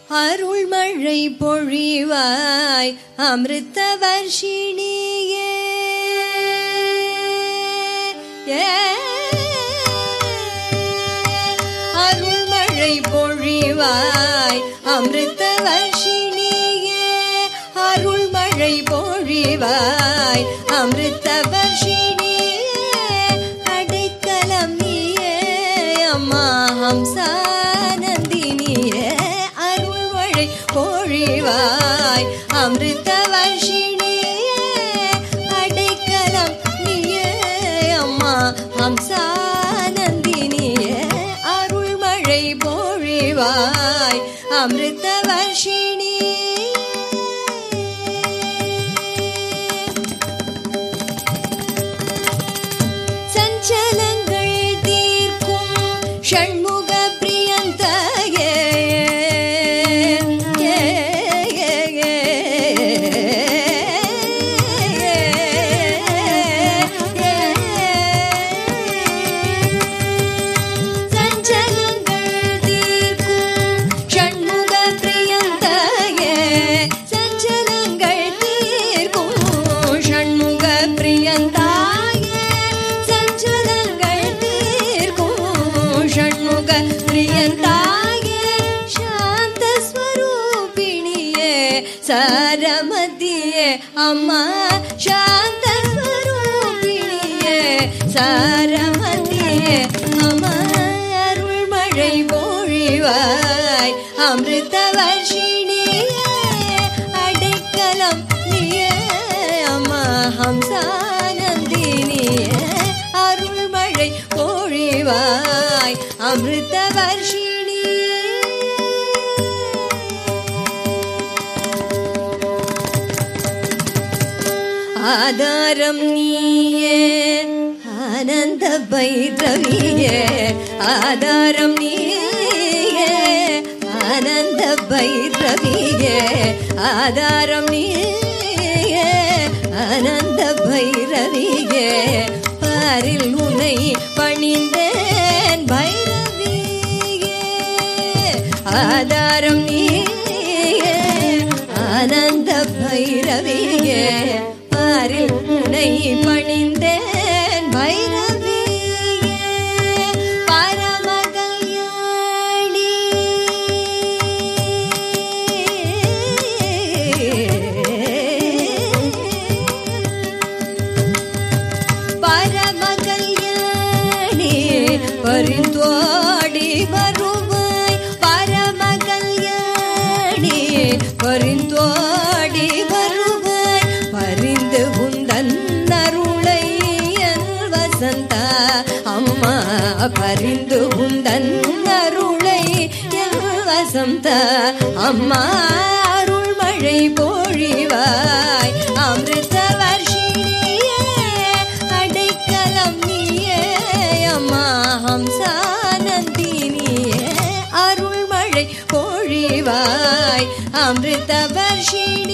அருள்மழை பொழிவாய் அமிர்த வர்ஷிணியே அருள்மழை பொழிவாய் அமிர்த வர்ஷிணியே அருள்மழை பொழிவாய் அமிர்த வர்ஷிணியே அடைக்கலம் நீயே அம்மா ஹம்சானந்தினியே அருள்மழை பொழிவாய் அமிர்த வர்ஷிணியே அடைக்கலம் நீயே அம்மா ஹம்சானந்தினியே அருள்மழை பொழிவாய் அமிர்த வர்ஷிணி சஞ்சலங்கள் தீர்க்கும் ஷண்முக பிரியந்தயே சஞ்சலங்கள் தீர்க்கும் ஷண்முக பிரியந்தயே சஞ்சலங்கள் தீர்க்கும் ஷண்முக பிரியந்தாயே சஞ்சலங்கள் தீர்க்கும் ஷண்முக பிரியந்தாயே சாந்த ஸ்வரூபிணியே சாரமதியே அம்மா சாந்த ஸ்வரூபிணியே சாரமதியே அம்மா அருள்மழை பொழிவாய் அமிர்த வர்ஷிணியே அடைக்கலம் நீயே அம்மா ஹம்சானந்தினியே அருள்மழை பொழிவாய் அமிர்த வர்ஷிணி ஆதாரம் நீயே ஆனந்த பைரவியே ஆதாரம் நீயே ஆனந்த பைரவியே ஆதாரம் நீயே ஆனந்த பைரவியே பாரில் உன்னை பணிந்தேன் பைரவியே ஆதாரம் நீயே ஆனந்த பைரவியே பாரில் உன்னை பணிந்தேன் பைரவியே பரமகல்யாணி பரமகல்யாணி பரிந்தோடி வருவாய் பரமகல்யாணி பரிந்தோடி வருவாய் பரிந்து உந்தன் அருளை என் வசந்தா அம்மா பரிந்து உந்தன் அருளை என் வசந்தா அம்மா அருள்மழை பொழிவாய் அமிர்த வர்ஷிணியே அடைக்கலம் நீயே அம்மா ஹம்சானந்தினியே அருள்மழை பொழிவாய் அமிர்த வர்ஷிணி